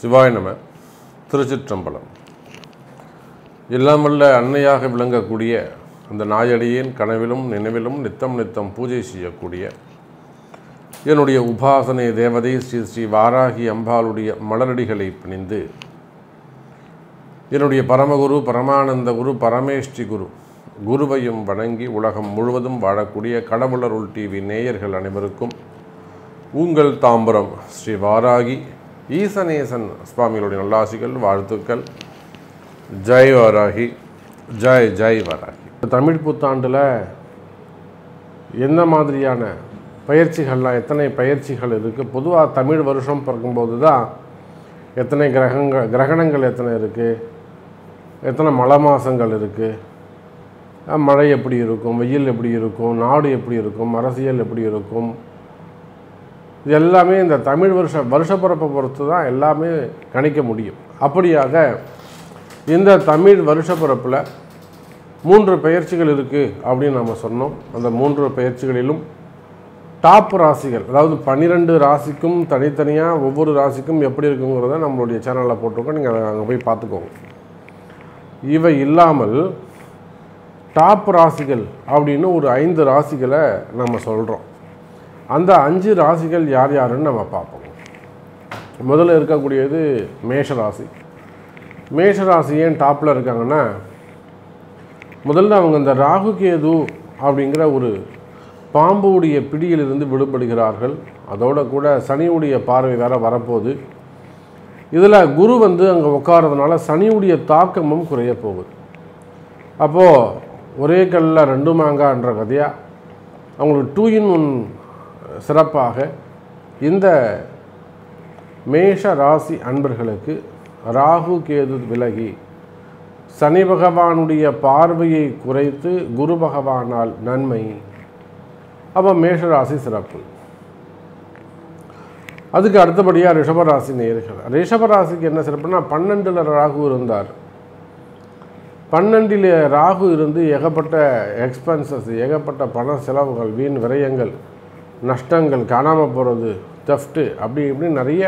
சிவாய நம திருச்சிற்றம்பலம் எல்லாம் வல்ல அன்னையாக விளங்கக்கூடிய அந்த நாயடியின் கனவிலும் நினைவிலும் நித்தம் நித்தம் பூஜை செய்யக்கூடிய என்னுடைய உபாசனை தேவதை ஸ்ரீ ஸ்ரீ வாராகி அம்பாளுடைய மலரடிகளை பிணிந்து என்னுடைய பரமகுரு பரமானந்த குரு பரமேஷ்டி குரு குருவையும் வணங்கி உலகம் முழுவதும் வாழக்கூடிய கடவுளருள் டிவி நேயர்கள் அனைவருக்கும் உங்கள் தாம்பரம் ஸ்ரீ வாராகி ஈசனேசன் சுவாமிகளுடைய நல்லாசிகள் வாழ்த்துக்கள் ஜெய் வாராகி ஜெய் ஜெய் வாராகி தமிழ் புத்தாண்டில் என்ன மாதிரியான பயிற்சிகள்லாம் எத்தனை பயிற்சிகள் இருக்குது பொதுவாக தமிழ் வருஷம் பிறக்கும்போது தான் எத்தனை கிரகங்கள் கிரகணங்கள் எத்தனை இருக்குது எத்தனை மழை மாதங்கள் இருக்குது மழை எப்படி இருக்கும் வெயில் எப்படி இருக்கும் நாடு எப்படி இருக்கும் அரசியல் எப்படி இருக்கும் இது எல்லாமே இந்த தமிழ் வருஷ வருஷப்பிறப்பை பொறுத்து தான் எல்லாமே கணிக்க முடியும் அப்படியாக இந்த தமிழ் வருஷப்பிறப்பில் மூன்று பயிற்சிகள் இருக்குது அப்படின்னு நம்ம சொன்னோம் அந்த மூன்று பயிற்சிகளிலும் டாப் ராசிகள் அதாவது பன்னிரெண்டு ராசிக்கும் தனித்தனியாக ஒவ்வொரு ராசிக்கும் எப்படி இருக்குங்கிறத நம்மளுடைய சேனலில் போட்டிருக்கோம் நீங்கள் அங்கே போய் பார்த்துக்கோங்க இவை இல்லாமல் டாப் ராசிகள் அப்படின்னு ஒரு ஐந்து ராசிகளை நம்ம சொல்கிறோம் அந்த அஞ்சு ராசிகள் யார் யாருன்னு நம்ம பார்ப்போம் முதல்ல இருக்கக்கூடியது மேஷ ராசி மேஷ ராசி ஏன் டாப்பில் இருக்காங்கன்னா முதல்ல அவங்க இந்த ராகு கேது அப்படிங்கிற ஒரு பாம்புடைய பிடியிலிருந்து விடுபடுகிறார்கள் அதோட கூட சனியுடைய பார்வை வேற வரப்போகுது இதில் குரு வந்து அங்கே உட்காரதுனால சனியுடைய தாக்கமும் குறைய போகுது அப்போது ஒரே கல்லில் ரெண்டு மாங்கான்ற கதையாக அவங்களுக்கு டூ இன் ஒன் சிறப்பாக இந்த மேஷ ராசி அன்பர்களுக்கு ராகு கேது விலகி சனி பகவானுடைய பார்வையை குறைத்து குரு பகவானால் நன்மை அப்போ மேஷராசி சிறப்பு அதுக்கு அடுத்தபடியாக ரிஷபராசி நேர்கள் ரிஷபராசிக்கு என்ன சிறப்புனா பன்னெண்டில் ராகு இருந்தார் பன்னெண்டில் ராகு இருந்து ஏகப்பட்ட எக்ஸ்பென்சஸ் ஏகப்பட்ட பண செலவுகள் வீண் விரயங்கள் நஷ்டங்கள் காணாமல் போகிறது தெஃப்ட்டு அப்படி இப்படி நிறைய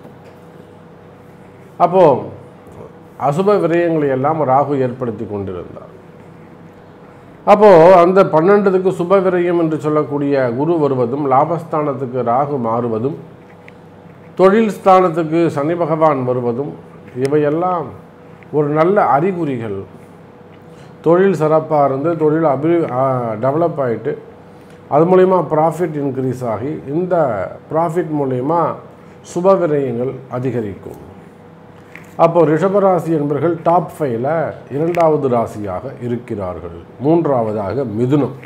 அப்போது அசுப விரயங்களை எல்லாம் ராகு ஏற்படுத்தி கொண்டிருந்தார் அப்போது அந்த பன்னெண்டுக்கு சுப விரயம் என்று சொல்லக்கூடிய குரு வருவதும் லாபஸ்தானத்துக்கு ராகு மாறுவதும் தொழில் ஸ்தானத்துக்கு சனி பகவான் வருவதும் இவையெல்லாம் ஒரு நல்ல அறிகுறிகள் தொழில் சிறப்பாக இருந்து தொழில் அபி டெவலப் ஆகிட்டு அது மூலிமா ப்ராஃபிட் இன்க்ரீஸ் ஆகி இந்த ப்ராஃபிட் மூலயமா சுப விரயங்கள் அதிகரிக்கும் அப்போ ரிஷபராசி என்பர்கள் டாப் ஃபைவ்ல இரண்டாவது ராசியாக இருக்கிறார்கள் மூன்றாவதாக மிதுனம்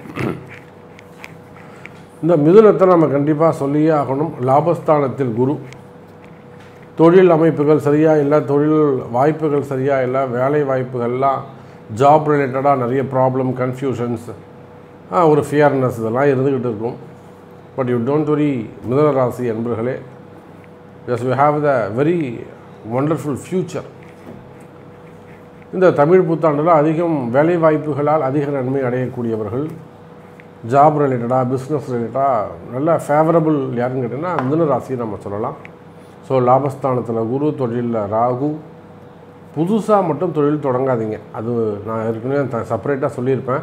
இந்த மிதுனத்தை நம்ம கண்டிப்பாக சொல்லியே ஆகணும் லாபஸ்தானத்தில் குரு தொழில் அமைப்புகள் சரியாக இல்லை தொழில் வாய்ப்புகள் சரியாக இல்லை வேலை வாய்ப்புகள்லாம் ஜாப் ரிலேட்டடாக நிறைய ப்ராப்ளம் கன்ஃபியூஷன்ஸ் ஒரு ஃபியர்னஸ் இதெல்லாம் இருந்துக்கிட்டு இருக்கும் பட் யூ டோன்ட் வரி மிதன ராசி என்பர்களே yes we have the very wonderful future இந்த தமிழ் புத்தாண்டில் அதிகம் வேலை வாய்ப்புகளால் அதிக நன்மை அடையக்கூடியவர்கள் ஜாப் ரிலேட்டடாக பிஸ்னஸ் ரிலேட்டடாக நல்ல ஃபேவரபுள் யாருன்னு கேட்டிங்கன்னா மிதுன ராசியை நம்ம சொல்லலாம் ஸோ லாபஸ்தானத்தில் குரு தொழிலில் ராகு புதுசாக மட்டும் தொழில் தொடங்காதீங்க அது நான் ஏற்கனவே த செப்பரேட்டாக சொல்லியிருப்பேன்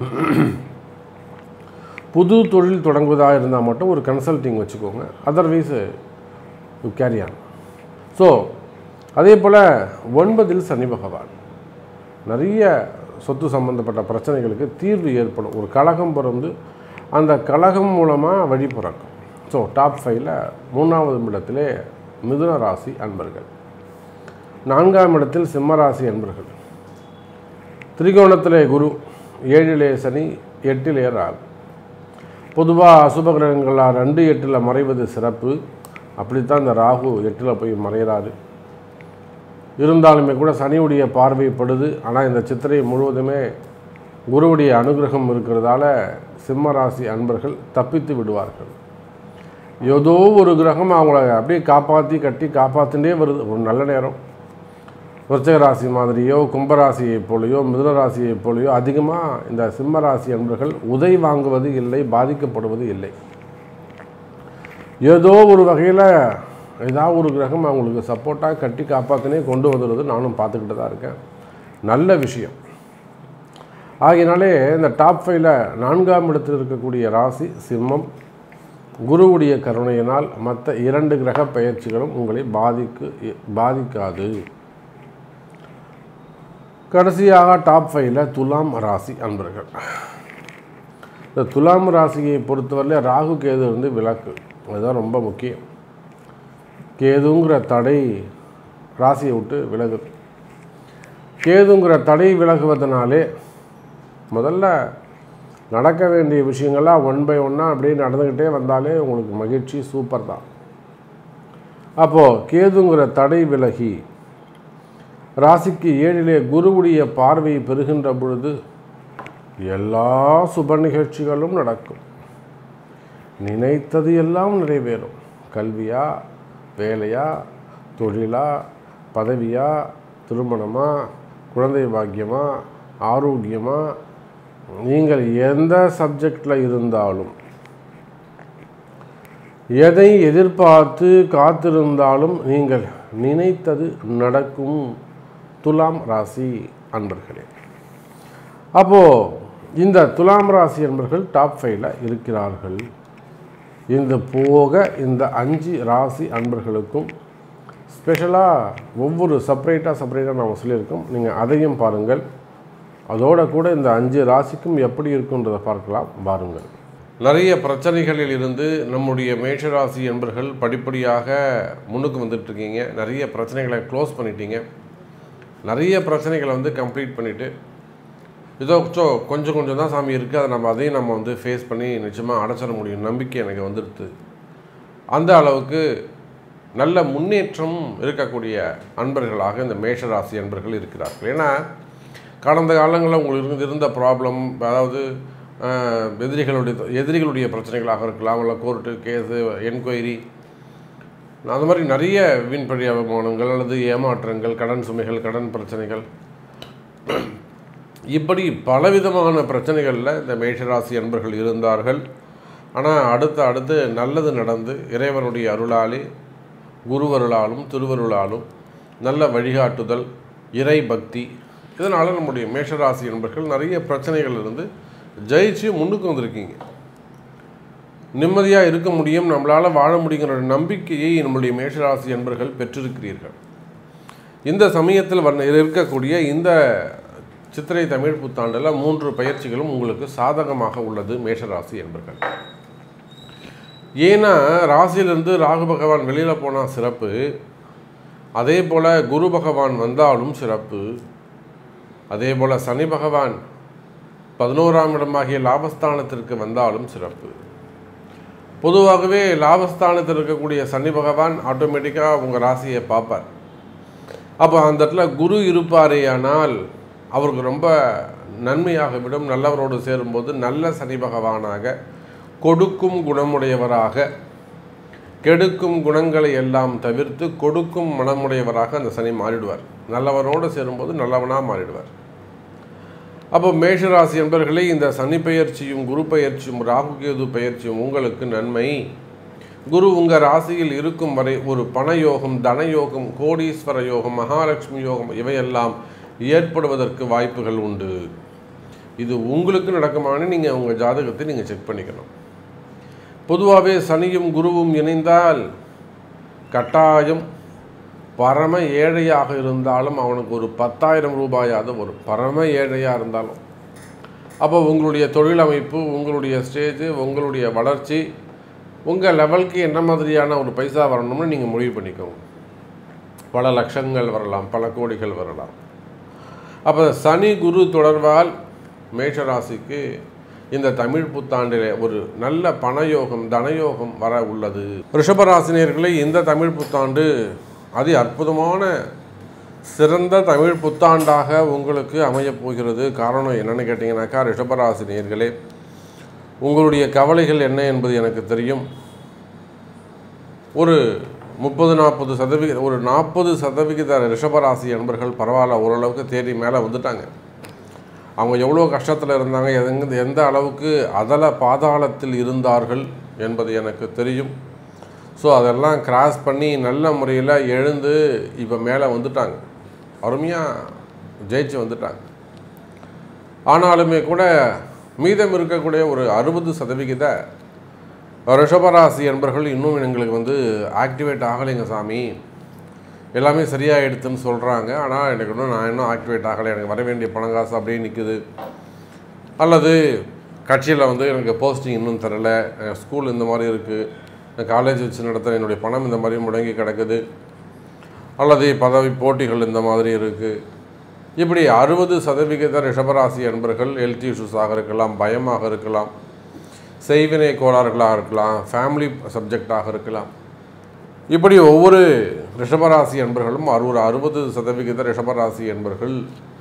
புது தொழில் தொடங்குவதாக இருந்தால் மட்டும் ஒரு கன்சல்ட்டிங் வச்சுக்கோங்க otherwise you carry on so அதே போல் ஒன்பதில் சனி பகவான் நிறைய சொத்து சம்பந்தப்பட்ட பிரச்சனைகளுக்கு தீர்வு ஏற்படும் ஒரு கழகம் பிறந்து அந்த கழகம் மூலமாக வழி பிறக்கும் ஸோ டாப் ஃபைவ்ல மூணாவது இடத்திலே மிதுன ராசி அன்பர்கள் நான்காம் இடத்தில் சிம்ம ராசி அன்பர்கள் திரிகோணத்திலே குரு ஏழிலே சனி எட்டிலே ராகு பொதுவாக அசுப கிரகங்களாக ரெண்டு எட்டில் மறைவது சிறப்பு அப்படித்தான் இந்த ராகு எட்டில் போய் மறைகிறாரு இருந்தாலுமே கூட சனியுடைய பார்வைப்படுது ஆனால் இந்த சித்திரை முழுவதுமே குருவுடைய அனுகிரகம் இருக்கிறதால சிம்ம ராசி அன்பர்கள் தப்பித்து விடுவார்கள் ஏதோ ஒரு கிரகம் அவங்கள அப்படியே காப்பாற்றி கட்டி காப்பாற்றிட்டே வருது ஒரு நல்ல நேரம் விருச்சக ராசி மாதிரியோ கும்பராசியைப் போலையோ மிதுன ராசியைப் போலையோ அதிகமாக இந்த சிம்ம ராசி அன்பர்கள் உதை வாங்குவது இல்லை பாதிக்கப்படுவது இல்லை ஏதோ ஒரு வகையில் ஏதாவது ஒரு கிரகம் அவங்களுக்கு சப்போர்ட்டாக கட்டி காப்பாற்றினே கொண்டு வந்துடுறது நானும் பார்த்துக்கிட்டு தான் இருக்கேன் நல்ல விஷயம் ஆகையினாலே இந்த டாப் ஃபைவ்ல நான்காம் இடத்தில் இருக்கக்கூடிய ராசி சிம்மம் குருவுடைய கருணையினால் மற்ற இரண்டு கிரக பெயர்ச்சிகளும் உங்களை பாதிக்கு பாதிக்காது கடைசியாக டாப் ஃபைவ்ல துலாம் ராசி அன்பர்கள் இந்த துலாம் ராசியை பொறுத்தவரையில ராகு கேது வந்து விளக்கு அதுதான் ரொம்ப முக்கியம் கேதுங்கிற தடை ராசியை விட்டு விலகுது கேதுங்கிற தடை விலகுவதனாலே முதல்ல நடக்க வேண்டிய விஷயங்கள்லாம் ஒன் பை ஒன்னாக அப்படியே நடந்துக்கிட்டே வந்தாலே உங்களுக்கு மகிழ்ச்சி சூப்பர் தான் அப்போது கேதுங்கிற தடை விலகி ராசிக்கு ஏழிலே குருவுடைய பார்வை பெறுகின்ற பொழுது எல்லா சுப நிகழ்ச்சிகளும் நடக்கும் நினைத்தது எல்லாம் நிறைவேறும் கல்வியா வேலையா தொழிலா பதவியா திருமணமா குழந்தை பாக்கியமா ஆரோக்கியமா நீங்கள் எந்த சப்ஜெக்டில் இருந்தாலும் எதை எதிர்பார்த்து காத்திருந்தாலும் நீங்கள் நினைத்தது நடக்கும் துலாம் ராசி அன்பர்களே அப்போது இந்த துலாம் ராசி அன்பர்கள் டாப் ஃபைவ்ல இருக்கிறார்கள் இந்த போக இந்த அஞ்சு ராசி அன்பர்களுக்கும் ஸ்பெஷலாக ஒவ்வொரு செப்பரேட்டாக செப்பரேட்டாக நாம் சொல்லியிருக்கோம் நீங்கள் அதையும் பாருங்கள் அதோட கூட இந்த அஞ்சு ராசிக்கும் எப்படி இருக்குன்றதை பார்க்கலாம் பாருங்கள் நிறைய பிரச்சனைகளில் இருந்து நம்முடைய மேஷராசி என்பர்கள் படிப்படியாக முன்னுக்கு வந்துட்டுருக்கீங்க நிறைய பிரச்சனைகளை க்ளோஸ் பண்ணிட்டீங்க நிறைய பிரச்சனைகளை வந்து கம்ப்ளீட் பண்ணிவிட்டு இதோ சோ கொஞ்சம் கொஞ்சம் தான் சாமி இருக்குது அதை நம்ம அதையும் நம்ம வந்து ஃபேஸ் பண்ணி நிச்சயமாக அடைச்சிட முடியும் நம்பிக்கை எனக்கு வந்துடுது அந்த அளவுக்கு நல்ல முன்னேற்றம் இருக்கக்கூடிய அன்பர்களாக இந்த மேஷராசி அன்பர்கள் இருக்கிறார்கள் ஏன்னா கடந்த காலங்களில் உங்களுக்கு இருந்து- இருந்த ப்ராப்ளம் அதாவது அஹ், எதிரிகளுடைய எதிரிகளுடைய பிரச்சனைகளாக இருக்கலாம் இல்லை கோர்ட்டு கேஸு என்கொயரி அந்த மாதிரி நிறைய வீண்பழி அவமானங்கள் அல்லது ஏமாற்றங்கள் கடன் சுமைகள் கடன் பிரச்சனைகள் இப்படி பலவிதமான பிரச்சனைகளில் இந்த மேஷராசி அன்பர்கள் இருந்தார்கள் ஆனால் அடுத்து அடுத்து நல்லது நடந்து இறைவனுடைய அருளாலே குருவருளாலும் திருவருளாலும் நல்ல வழிகாட்டுதல் இறை பக்தி இதனால் நம்முடைய மேஷராசி அன்பர்கள் நிறைய பிரச்சனைகள் இருந்து ஜெயிச்சு முன்னுக்கு வந்திருக்கீங்க நிம்மதியாக இருக்க முடியும் நம்மளால் வாழ முடியுங்கிற ஒரு நம்பிக்கையை நம்முடைய மேஷராசி அன்பர்கள் பெற்றிருக்கிறீர்கள் இந்த சமயத்தில் வர இருக்கக்கூடிய இந்த சித்திரை தமிழ் புத்தாண்டில் மூன்று பயிற்சிகளும் உங்களுக்கு சாதகமாக உள்ளது மேஷராசி என்பர்கள் ஏன்னா ராசியிலிருந்து ராகு பகவான் வெளியில் போனால் சிறப்பு அதே போல் குரு பகவான் வந்தாலும் சிறப்பு அதே போல் சனி பகவான் பதினோராம் இடமாகிய லாபஸ்தானத்திற்கு வந்தாலும் சிறப்பு பொதுவாகவே லாபஸ்தானத்தில் இருக்கக்கூடிய சனி பகவான் ஆட்டோமேட்டிக்காக உங்கள் ராசியை பார்ப்பார் அப்போ அந்த இடத்துல குரு இருப்பாரேயானால் அவருக்கு ரொம்ப நன்மையாக விடும் நல்லவரோடு சேரும்போது நல்ல சனி பகவானாக கொடுக்கும் குணமுடையவராக கெடுக்கும் குணங்களை எல்லாம் தவிர்த்து கொடுக்கும் மனமுடையவராக அந்த சனி மாறிடுவார் நல்லவனோடு சேரும்போது நல்லவனாக மாறிடுவார் அப்போ மேஷராசி என்பர்களே இந்த சனி பெயர்ச்சியும் குரு பெயர்ச்சியும் ராகு கேது பெயர்ச்சியும் உங்களுக்கு நன்மை குரு உங்கள் ராசியில் இருக்கும் வரை ஒரு பணயோகம் தனயோகம் கோடீஸ்வர யோகம் மகாலட்சுமி யோகம் இவையெல்லாம் ஏற்படுவதற்கு வாய்ப்புகள் உண்டு இது உங்களுக்கு நடக்குமான்னு நீங்கள் உங்கள் ஜாதகத்தை நீங்கள் செக் பண்ணிக்கணும் பொதுவாகவே சனியும் குருவும் இணைந்தால் கட்டாயம் பரம ஏழையாக இருந்தாலும் அவனுக்கு ஒரு பத்தாயிரம் ரூபாயாவது வரும் பரம ஏழையாக இருந்தாலும் அப்போ உங்களுடைய தொழில் அமைப்பு உங்களுடைய ஸ்டேஜு உங்களுடைய வளர்ச்சி உங்கள் லெவலுக்கு என்ன மாதிரியான ஒரு பைசா வரணும்னு நீங்கள் முடிவு பண்ணிக்கோங்க பல லட்சங்கள் வரலாம் பல கோடிகள் வரலாம் அப்போ சனி குரு தொடர்பால் மேஷராசிக்கு இந்த தமிழ் புத்தாண்டிலே ஒரு நல்ல பணயோகம் தனயோகம் வர உள்ளது ரிஷபராசினியர்களே இந்த தமிழ் புத்தாண்டு அதி அற்புதமான சிறந்த தமிழ் புத்தாண்டாக உங்களுக்கு அமையப் போகிறது காரணம் என்னன்னு கேட்டிங்கனாக்கா ரிஷபராசினியர்களே உங்களுடைய கவலைகள் என்ன என்பது எனக்கு தெரியும் ஒரு முப்பது நாற்பது சதவிகித ஒரு நாற்பது சதவிகித ரிஷபராசி அன்பர்கள் பரவாயில்ல ஓரளவுக்கு தேடி மேலே வந்துட்டாங்க அவங்க எவ்வளோ கஷ்டத்தில் இருந்தாங்க எங்க எந்த அளவுக்கு அதல பாதாளத்தில் இருந்தார்கள் என்பது எனக்கு தெரியும் ஸோ அதெல்லாம் கிராஸ் பண்ணி நல்ல முறையில் எழுந்து இப்போ மேலே வந்துட்டாங்க அருமையாக ஜெயிச்சு வந்துட்டாங்க ஆனாலுமே கூட மீதம் இருக்கக்கூடிய ஒரு அறுபது சதவிகித ரிஷபராசி என்பர்கள் இன்னும் எங்களுக்கு வந்து ஆக்டிவேட் ஆகலைங்க சாமி எல்லாமே சரியாயிடுதுன்னு சொல்கிறாங்க ஆனால் எனக்கு இன்னும் நான் இன்னும் ஆக்டிவேட் ஆகலை எனக்கு வர வேண்டிய பணங்காசு அப்படியே நிற்குது அல்லது கட்சியில் வந்து எனக்கு போஸ்டிங் இன்னும் தரல அஹ் ஸ்கூல் இந்த மாதிரி இருக்குது காலேஜ் வச்சு நடத்துகிற என்னுடைய பணம் இந்த மாதிரி முடங்கி கிடக்குது அல்லது பதவி போட்டிகள் இந்த மாதிரி இருக்குது இப்படி அறுபது சதவிகித ரிஷபராசி அன்பர்கள் ஹெல்த் இஷ்யூஸாக இருக்கலாம் பயமாக இருக்கலாம் செய்வினை கோளாறுகளாக இருக்கலாம் ஃபேமிலி சப்ஜெக்டாக இருக்கலாம் இப்படி ஒவ்வொரு ரிஷபராசி அன்பர்களும் அறுபது அறுபது சதவிகித ரிஷபராசி அன்பர்கள்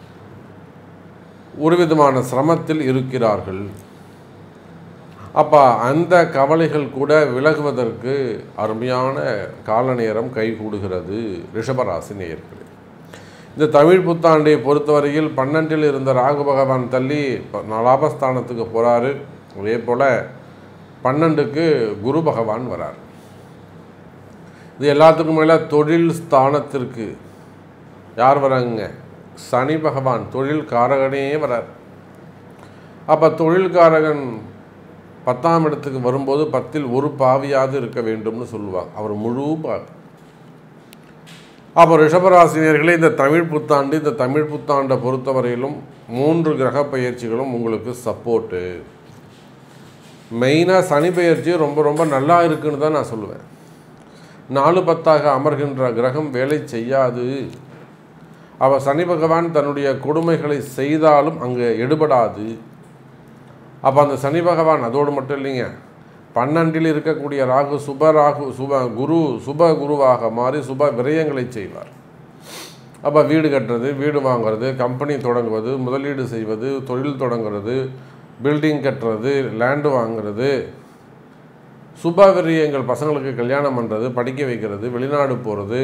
ஒரு விதமான சிரமத்தில் இருக்கிறார்கள் அப்போ அந்த கவலைகள் கூட விலகுவதற்கு அருமையான கால நேரம் கைகூடுகிறது ரிஷபராசி நேயர்களே இந்த தமிழ் புத்தாண்டை பொறுத்தவரையில் பன்னெண்டில் இருந்த ராகு பகவான் தள்ளி ப- லாபஸ்தானத்துக்கு போகிறாரு அதே போல் பன்னெண்டுக்கு குரு பகவான் வரார் இது எல்லாத்துக்கும் மேலே தொழில் ஸ்தானத்திற்கு யார் வராங்க சனி பகவான் தொழில் காரகனே வரார் அப்போ தொழில்காரகன் பத்தாம் இடத்துக்கு வரும்போது பத்தில் ஒரு பாவியாவது இருக்க வேண்டும்னு சொல்லுவாங்க அவர் முழு பாவி அப்போ ரிஷபராசினியர்களே இந்த தமிழ் புத்தாண்டு இந்த தமிழ் புத்தாண்டை பொறுத்தவரையிலும் மூன்று கிரக பயிற்சிகளும் உங்களுக்கு சப்போர்ட்டு மெயினாக சனி பயிற்சி ரொம்ப ரொம்ப நல்லா இருக்குன்னு தான் நான் சொல்லுவேன் நாலு பத்தாக அமர்கின்ற கிரகம் வேலை செய்யாது அவ சனி பகவான் தன்னுடைய கொடுமைகளை செய்தாலும் அங்கே எடுபடாது அப்போ அந்த சனி பகவான் அதோடு மட்டும் இல்லைங்க பன்னெண்டில் இருக்கக்கூடிய ராகு சுப ராகு சுப குரு சுப குருவாக மாறி சுப விரயங்களை செய்வார் அப்போ வீடு கட்டுறது வீடு வாங்குறது கம்பெனி தொடங்குவது முதலீடு செய்வது தொழில் தொடங்குறது பில்டிங் கட்டுறது லேண்டு வாங்குறது சுப விரயங்கள் பசங்களுக்கு கல்யாணம் பண்ணுறது படிக்க வைக்கிறது வெளிநாடு போகிறது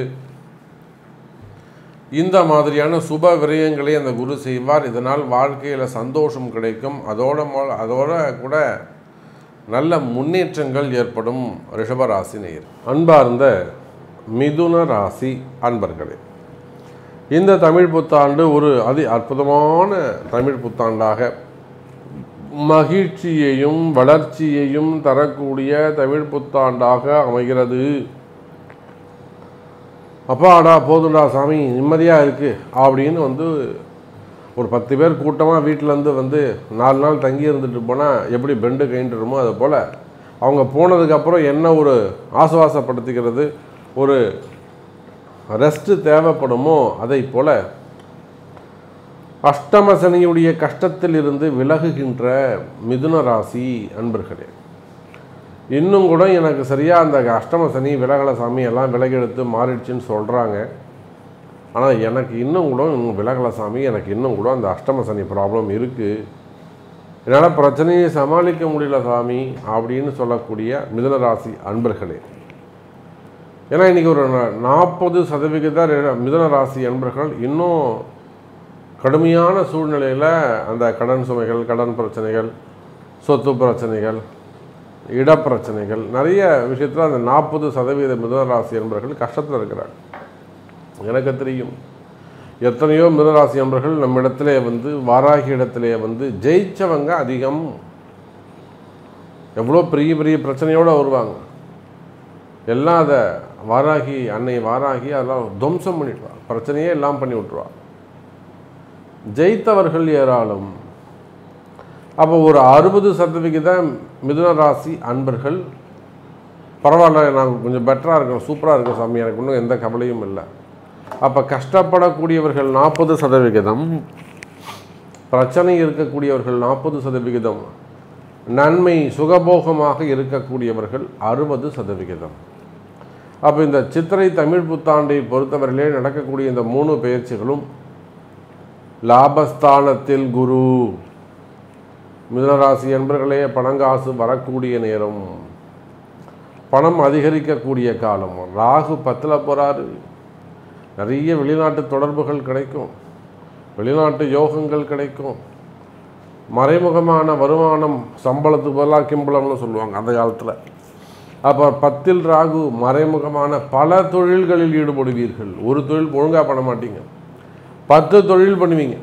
இந்த மாதிரியான சுப விரயங்களை அந்த குரு செய்வார் இதனால் வாழ்க்கையில் சந்தோஷம் கிடைக்கும் அதோட மொ- அதோட கூட நல்ல முன்னேற்றங்கள் ஏற்படும் ரிஷபராசி நேயர் அன்பார்ந்த மிதுன ராசி அன்பர்களே இந்த தமிழ் புத்தாண்டு ஒரு அதி அற்புதமான தமிழ் புத்தாண்டாக மகிழ்ச்சியையும் வளர்ச்சியையும் தரக்கூடிய தமிழ் புத்தாண்டாக அமைகிறது அப்பாடா போதும்டா சாமி நிம்மதியாக இருக்குது அப்படின்னு வந்து ஒரு பத்து பேர் கூட்டமாக வீட்டிலேருந்து வந்து நாலு நாள் தங்கி இருந்துட்டு போனால் எப்படி பெண்டு கைண்டுருமோ அது போல் அவங்க போனதுக்கப்புறம் என்ன ஒரு ஆசுவாசப்படுத்திக்கிறது ஒரு ரெஸ்ட்டு தேவைப்படுமோ அதை போல அஷ்டம சனியுடைய கஷ்டத்தில் இருந்து விலகுகின்ற மிதுன ராசி அன்பர்களே இன்னும் கூட எனக்கு சரியாக அந்த அஷ்டம சனி விலகல சாமி எல்லாம் விலகெடுத்து மாறிடுச்சுன்னு சொல்கிறாங்க ஆனால் எனக்கு இன்னும் கூட இன்னும் விலகல சாமி எனக்கு இன்னும் கூட அந்த அஷ்டம சனி ப்ராப்ளம் இருக்குது என்னால் பிரச்சனையை சமாளிக்க முடியல சாமி அப்படின்னு சொல்லக்கூடிய மிதுன ராசி அன்பர்களே ஏன்னா இன்றைக்கி ஒரு நாற்பது சதவிகித ரி- மிதுன ராசி அன்பர்கள் இன்னும் கடுமையான சூழ்நிலையில் அந்த கடன் சுமைகள் கடன் பிரச்சனைகள் சொத்து பிரச்சனைகள் இடப்பிரச்சனைகள் நிறைய விஷயத்தில் அந்த நாற்பது சதவீத மிதனராசி என்பவர்கள் கஷ்டத்தில் இருக்கிறாங்க எனக்கு தெரியும் எத்தனையோ மிதனராசி என்பவர்கள் நம்மிடத்திலே வந்து வாராகி இடத்திலே வந்து ஜெயிச்சவங்க அதிகம் எவ்வளோ பெரிய பெரிய பிரச்சனையோடு வருவாங்க எல்லாம் அதை வாராகி அன்னை வாராகி அதெல்லாம் துவம்சம் பண்ணிடுவா பிரச்சனையே எல்லாம் பண்ணி விட்ருவா ஜெயித்தவர்கள் ஏராளம் அப்போ ஒரு அறுபது சதவிகித மிதுன ராசி அன்பர்கள் பரவாயில்ல நாங்கள் கொஞ்சம் பெட்டராக இருக்கோம் சூப்பராக இருக்கோம் சாமி எனக்கு இன்னும் எந்த கவலையும் இல்லை அப்போ கஷ்டப்படக்கூடியவர்கள் நாற்பது சதவிகிதம் பிரச்சனை இருக்கக்கூடியவர்கள் நாற்பது சதவிகிதம் நன்மை சுகபோகமாக இருக்கக்கூடியவர்கள் அறுபது சதவிகிதம் அப்போ இந்த சித்திரை தமிழ் புத்தாண்டை பொறுத்தவரையிலே நடக்கக்கூடிய இந்த மூணு பயிற்சிகளும் லாபஸ்தானத்தில் குரு மிதனராசி என்பர்களே பணங்காசு வரக்கூடிய நேரம் பணம் அதிகரிக்கக்கூடிய காலம் ராகு பத்தில் போகிறாரு நிறைய வெளிநாட்டு தொடர்புகள் கிடைக்கும் வெளிநாட்டு யோகங்கள் கிடைக்கும் மறைமுகமான வருமானம் சம்பளத்துக்கு பதிலாக கிம்பளம்னு சொல்லுவாங்க அந்த காலத்தில் அப்போ பத்தில் ராகு மறைமுகமான பல தொழில்களில் ஈடுபடுவீர்கள் ஒரு தொழில் ஒழுங்காக பண்ண மாட்டீங்க பத்து தொழில் பண்ணுவீங்க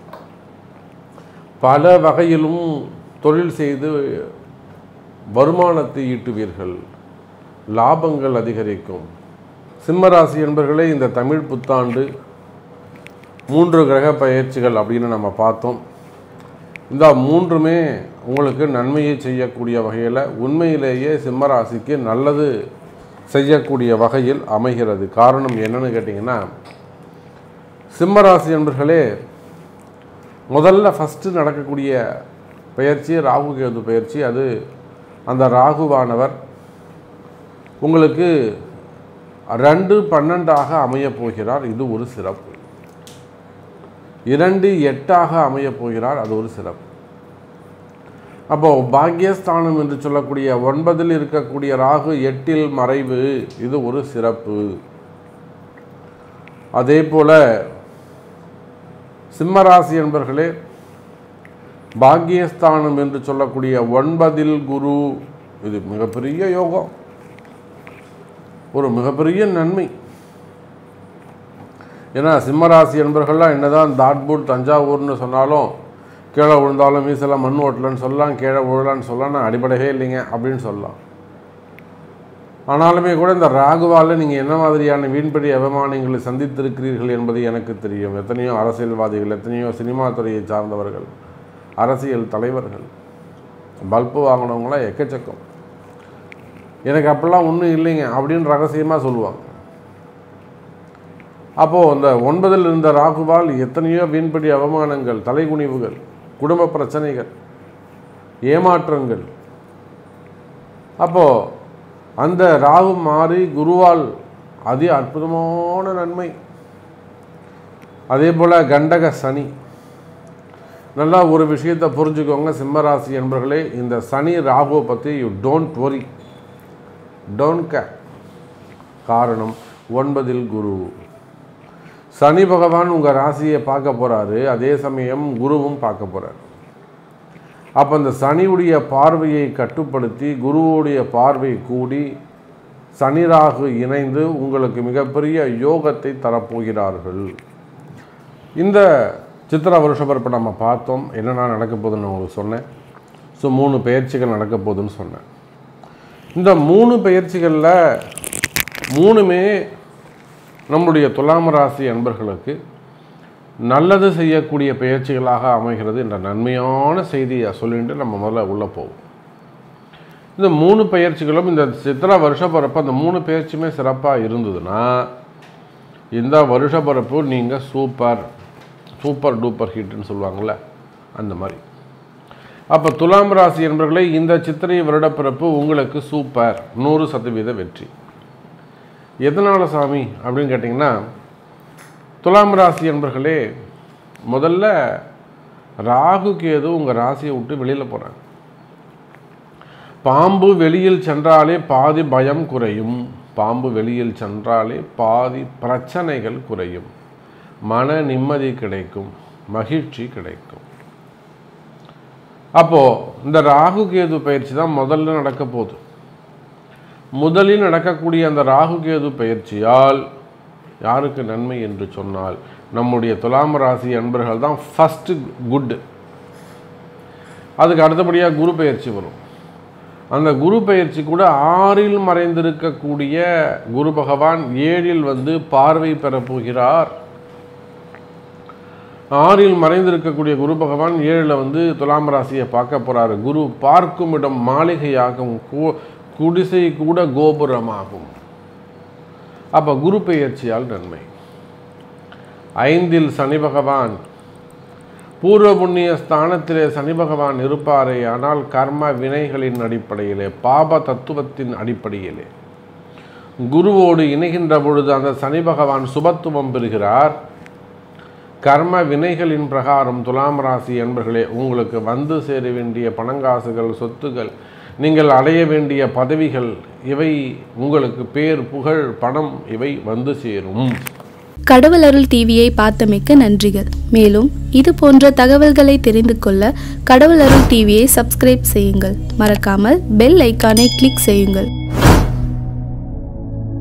பல வகையிலும் தொழில் செய்து வருமானத்தை ஈட்டுவீர்கள் லாபங்கள் அதிகரிக்கும் சிம்மராசி என்பர்களே இந்த தமிழ் புத்தாண்டு மூன்று கிரக பயிற்சிகள் அப்படின்னு நம்ம பார்த்தோம் இந்த மூன்றுமே உங்களுக்கு நன்மையை செய்யக்கூடிய வகையில் உண்மையிலேயே சிம்மராசிக்கு நல்லது செய்யக்கூடிய வகையில் அமைகிறது காரணம் என்னன்னு கேட்டிங்கன்னா சிம்மராசி என்பர்களே முதல்ல ஃபஸ்ட்டு நடக்கக்கூடிய பயிற்சி ராகு கேது பயிற்சி அது அந்த ராகுவானவர் உங்களுக்கு ரெண்டு பன்னெண்டாக அமையப் போகிறார் இது ஒரு சிறப்பு இரண்டு எட்டாக அமையப் போகிறார் அது ஒரு சிறப்பு அப்போ பாக்யஸ்தானம் என்று சொல்லக்கூடிய ஒன்பதில் இருக்கக்கூடிய ராகு எட்டில் மறைவு இது ஒரு சிறப்பு அதே போல சிம்மராசி என்பர்களே பாக்யஸ்தானம் என்று சொல்லக்கூடிய ஒன்பதில் குரு இது மிகப்பெரிய யோகம் ஒரு மிகப்பெரிய நன்மை ஏன்னா சிம்மராசி என்பர்கள்லாம் என்னதான் தாட்பூட் தஞ்சாவூர்னு சொன்னாலும் கீழே விழுந்தாலும் மீசெல்லாம் மண் ஓட்டலன்னு சொல்லலாம் கீழே விழலான்னு சொல்லலாம் நான் அடிப்படையே இல்லைங்க அப்படின்னு சொல்லலாம் ஆனாலுமே கூட இந்த ராகுவால் நீங்கள் என்ன மாதிரியான வீண்படி அவமானங்களை சந்தித்திருக்கிறீர்கள் என்பது எனக்கு தெரியும் எத்தனையோ அரசியல்வாதிகள் எத்தனையோ சினிமா துறையை சார்ந்தவர்கள் அரசியல் தலைவர்கள் பல்பு வாங்கினவங்களாம் எக்கச்சக்கம் எனக்கு அப்போல்லாம் ஒன்றும் இல்லைங்க அப்படின்னு ரகசியமாக சொல்லுவாங்க அப்போது அந்த ஒன்பதில் இருந்த ராகுவால் எத்தனையோ வீண்படி அவமானங்கள் தலைகுனிவுகள் குடும்ப பிரச்சனைகள் ஏமாற்றங்கள் அப்போது அந்த ராகு மாறி குருவால் அதி அற்புதமான நன்மை அதே போல் கண்டக சனி நல்லா ஒரு விஷயத்தை புரிஞ்சுக்கோங்க சிம்மராசி என்பர்களே இந்த சனி ராகுவை பற்றி you don't worry don't care காரணம் ஒன்பதில் குரு சனி பகவான் உங்கள் ராசியை பார்க்க போகிறாரு அதே சமயம் குருவும் பார்க்க போகிறார் அப்போ அந்த சனியுடைய பார்வையை கட்டுப்படுத்தி குருவுடைய பார்வை கூடி சனி ராகு இணைந்து உங்களுக்கு மிகப்பெரிய யோகத்தை தரப்போகிறார்கள் இந்த சித்திர வருஷப்பரப்பை நம்ம பார்த்தோம் என்னென்ன நடக்க போகுதுன்னு உங்களுக்கு சொன்னேன் ஸோ மூணு பயிற்சிகள் நடக்க போகுதுன்னு சொன்னேன் இந்த மூணு பயிற்சிகளில் மூணுமே நம்முடைய துலாம் ராசி அன்பர்களுக்கு நல்லது செய்யக்கூடிய பயிற்சிகளாக அமைகிறது என்ற நன்மையான செய்தியை சொல்லிட்டு நம்ம முதல்ல உள்ளே போவோம் இந்த மூணு பயிற்சிகளும் இந்த சித்திர வருஷப்பரப்பு அந்த மூணு பயிற்சியுமே சிறப்பாக இருந்ததுன்னா இந்த வருஷப்பரப்பு நீங்கள் சூப்பர் சூப்பர் டூப்பர் ஹிட்னு சொல்லுவாங்கள்ல அந்த மாதிரி அப்போ துலாம் ராசி என்பவர்களே இந்த சித்திரை வருடப்பிறப்பு உங்களுக்கு சூப்பர் நூறு சதவீத வெற்றி எதனால் சாமி அப்படின்னு கேட்டிங்கன்னா துலாம் ராசி என்பர்களே முதல்ல ராகு கேது உங்கள் ராசியை விட்டு வெளியில் போகிறாங்க பாம்பு வெளியில் சென்றாலே பாதி பயம் குறையும் பாம்பு வெளியில் சென்றாலே பாதி பிரச்சனைகள் குறையும் மன நிம்மதி கிடைக்கும் மகிழ்ச்சி கிடைக்கும் அப்போது இந்த ராகு கேது பயிற்சி தான் முதல்ல நடக்க போகுது முதலில் நடக்கக்கூடிய அந்த ராகு கேது பயிற்சியால் யாருக்கு நன்மை என்று சொன்னால் நம்முடைய துலாம் ராசி அன்பர்கள் தான் ஃபஸ்ட்டு குட் அதுக்கு அடுத்தபடியாக குரு பயிற்சி வரும் அந்த குரு பயிற்சி கூட ஆறில் மறைந்திருக்கக்கூடிய குரு பகவான் ஏழில் வந்து பார்வை பெறப் போகிறார் ஆறில் மறைந்திருக்கக்கூடிய குரு பகவான் ஏழில் வந்து துலாம் ராசியை பார்க்க போகிறாரு குரு பார்க்கும் இடம் மாளிகையாகும் கு- குடிசை கூட கோபுரமாகும் அப்போ குரு பெயர்ச்சியால் நன்மை ஐந்தில் சனி பகவான் பூர்வ புண்ணிய ஸ்தானத்திலே சனி பகவான் இருப்பாரே ஆனால் கர்ம வினைகளின் அடிப்படையிலே பாப தத்துவத்தின் அடிப்படையிலே குருவோடு இணைகின்ற பொழுது அந்த சனி பகவான் சுபத்துவம் பெறுகிறார் கர்ம வினைகளின் பிரகாரம் துலாம் ராசி என்பர்களே உங்களுக்கு வந்து சேர வேண்டிய பணங்காசுகள் சொத்துகள் நீங்கள் அடைய வேண்டிய பதவிகள் இவை உங்களுக்கு பேர் புகழ் பணம் இவை வந்து சேரும் கடவுள் அருள் டிவியை பார்த்தமைக்க நன்றிகள் மேலும் இது போன்ற தகவல்களை தெரிந்து கொள்ள கடவுள் அருள் டிவியை சப்ஸ்கிரைப் செய்யுங்கள் மறக்காமல் பெல் ஐக்கானை கிளிக் செய்யுங்கள்